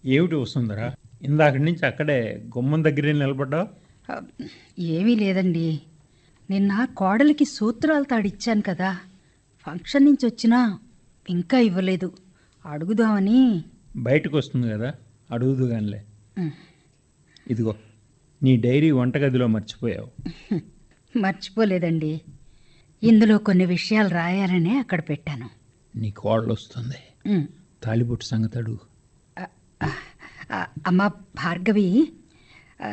ఏమిటి వస్తుందరా ఇందాక నుంచి అక్కడే గుమ్మం దగ్గరే నిలబడ్డావు ఆ, ఏమీ లేదండి నిన్న కోడలికి సూత్రాలు తాడిచ్చాను కదా ఫంక్షన్ నుంచి వచ్చినా ఇంకా ఇవ్వలేదు అడుగుదామని బయటకు వస్తుంది కదా అడుగుదు గానిలే ఉమ్, ఇదిగో నీ డైరీ వంటగదిలో మర్చిపోయావు మర్చిపోలేదండి ఇందులో కొన్ని విషయాలు రాయాలనే అక్కడ పెట్టాను నీ కోడలు వస్తుంది ఉమ్, తాలిబొట్టు సంగతి అడుగు ఆ, ఆ, ఆ, అమ్మ భార్గవి ఆ,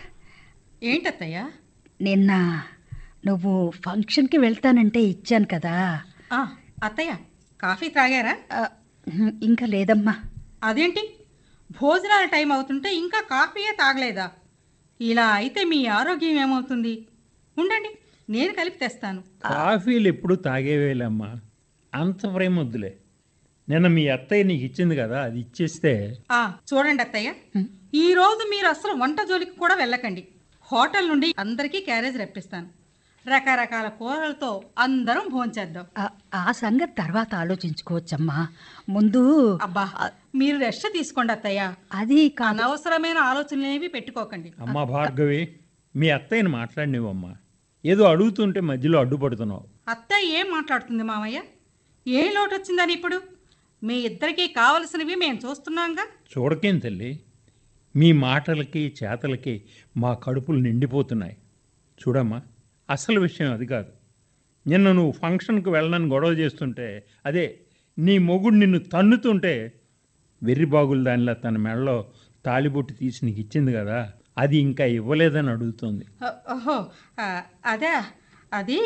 ఏంటత్తయ్యా నిన్న నువ్వు ఫంక్షన్కి వెళ్తానంటే ఇచ్చాను కదా ఆ, అత్తయ్య కాఫీ తాగారా ఆ, ఇంకా లేదమ్మా అదేంటి భోజనాల టైం అవుతుంటే ఇంకా కాఫీయే తాగలేదా ఇలా అయితే మీ ఆరోగ్యం ఏమవుతుంది ఉండండి నేను కలిపి తెస్తాను కాఫీలు ఎప్పుడు తాగేవేలమ్మా అంత ప్రేమ వద్దులే నిన్న మీ అత్తయ్య నీకు ఇచ్చింది కదా అది ఇచ్చేస్తే ఆ చూడండి అత్తయ్య ఈ రోజు మీరు అసలు వంట జోలికి కూడా వెళ్ళకండి హోటల్ నుండి అందరికీ క్యారేజ్ రప్పిస్తాను రకరకాల కూరలతో అందరం భోంచేద్దాం ఆ- ఆ సంగతి తర్వాత ఆలోచించుకోవచ్చమ్మా ముందు అబ్బా మీరు రెస్ట్ తీసుకోండి అత్తయ్య అది కాదు అనవసరమైన ఆలోచనలేవి పెట్టుకోకండి అమ్మా భార్గవి మీ అత్తయ్యని మాట్లాడినివమ్మా ఏదో అడుగుతుంటే మధ్యలో అడ్డుపడుతున్నావు అత్తయ్య ఏం మాట్లాడుతుంది మామయ్య ఏం లోటు వచ్చిందని ఇప్పుడు మీ ఇద్దరికీ కావలసినవి మేము చూస్తున్నాంగా చూడకేం తల్లి మీ మాటలకి చేతలకి మా కడుపులు నిండిపోతున్నాయి చూడమ్మా అసలు విషయం అది కాదు నిన్న నువ్వు ఫంక్షన్కి వెళ్ళనని గొడవ చేస్తుంటే అదే నీ మొగుడు నిన్ను తన్నుతుంటే వెర్రి బాగులు దానిలా తన మెడలో తాళిబొట్టు తీసి నీకు ఇచ్చింది కదా అది ఇంకా ఇవ్వలేదని అడుగుతోంది ఓ- ఓహో ఆ, అదే అది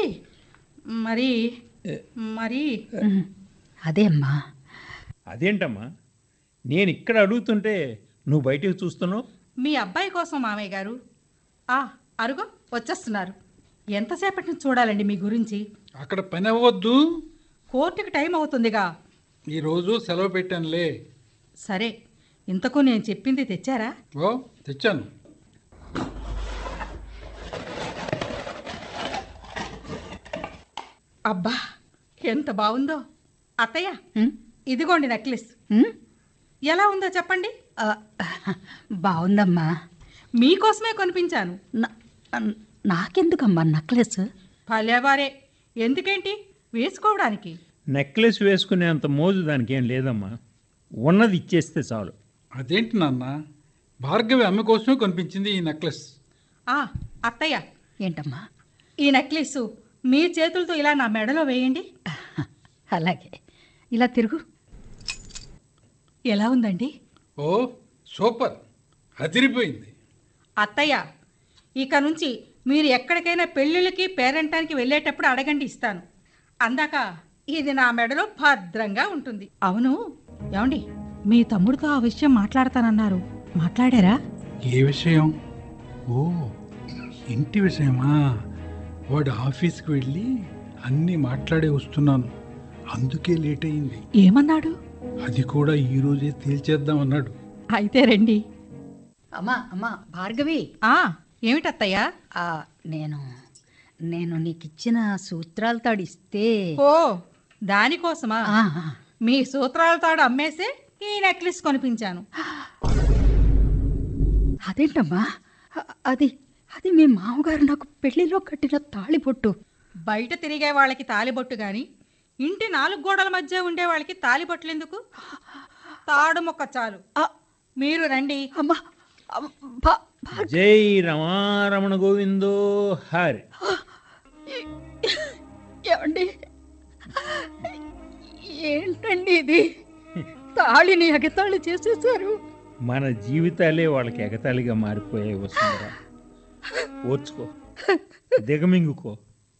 మరి మరి ఉమ్, అదే అమ్మా అదేంటమ్మా నేను ఇక్కడ అడుగుతుంటే నువ్వు బయటకు చూస్తున్నావు మీ అబ్బాయి కోసం మామయ్య గారు ఆ అరుగో వచ్చేస్తున్నారు ఎంతసేపటి నుంచి చూడాలండి మీ గురించి అక్కడ పని అవ్వద్దు కోర్టుకి టైం అవుతుందిగా ఈరోజు సెలవు పెట్టానులే సరే ఇంతకు నేను చెప్పింది తెచ్చారా ఓ తెచ్చాను అబ్బా ఎంత బాగుందో అత్తయ్య ఉమ్, ఇదిగోండి నెక్లెస్ ఉమ్, ఎలా ఉందో చెప్పండి ఆ, బాగుందమ్మా మీకోసమే కొనిపించాను నా- నాకెందుకమ్మా నక్లెస్ భలేవారే ఎందుకేంటి వేసుకోవడానికి నెక్లెస్ వేసుకునేంత మోజు దానికి ఏం లేదమ్మా ఉన్నది ఇచ్చేస్తే చాలు అదేంటి నాన్న భార్గవి అమ్మ కోసమే కనిపించింది ఈ నెక్లెస్ ఆ అత్తయ్య ఏంటమ్మా ఈ నెక్లెస్ మీ చేతులతో ఇలా నా మెడలో వేయండి అలాగే ఇలా తిరుగు ఎలా ఉందండి ఓ సూపర్ అదిరిపోయింది అత్తయ్య ఇక నుంచి మీరు ఎక్కడికైనా పెళ్ళిళ్ళకి పేరెంటానికి వెళ్ళేటప్పుడు అడగండి ఇస్తాను అందాక ఇది నా మెడలో భద్రంగా ఉంటుంది అవును ఏమండి మీ తమ్ముడితో ఆ విషయం మాట్లాడతానన్నారు మాట్లాడారా ఏ విషయం ఓ ఇంటి విషయమా వాడు ఆఫీస్కి వెళ్ళి అన్నీ మాట్లాడే వస్తున్నాను అందుకే లేట్ అయింది ఏమన్నాడు అది కూడా ఈరోజే తేల్చేద్దాం అన్నాడు అయితే రండి అమ్మా అమ్మా భార్గవి ఆ ఏమిటత్తయ్యా ఆ, నేను నేను నీకు ఇచ్చిన సూత్రాలు తాడిస్తే ఓ దానికోసమా ఆ, ఆ, మీ సూత్రాల తాడు అమ్మేసే ఈ నెక్లెస్ కొనిపించాను అదేంటమ్మా అ- అది అది మీ మామగారు నాకు పెళ్లిలో కట్టిన తాళిబొట్టు బయట తిరిగే వాళ్ళకి తాలిబొట్టు గాని ఇంటి నాలుగు గోడల మధ్య ఉండే వాళ్ళకి తాలిబొట్లు ఎందుకు తాడు మొక్క చాలు ఆ, మీరు రండి అమ్మా అమ్, భా- భా- జై రమారమణ గోవిందో హరి ఏమండి ఏంటండి ఇది తాళిని ఎగతాళి చేసేసారు మన జీవితాలే వాళ్ళకి ఎగతాళిగా మారిపోయాయి వస్తుందా ఓర్చుకో దిగమింగుకో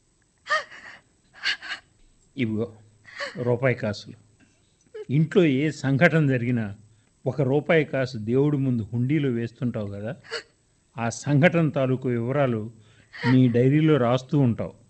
ఇవిగో రూపాయి కాసులు ఇంట్లో ఏ సంఘటన జరిగినా ఒక రూపాయి కాసు దేవుడి ముందు హుండీలో వేస్తుంటావు కదా ఆ సంఘటన తాలూకు వివరాలు నీ డైరీలో రాస్తూ ఉంటావు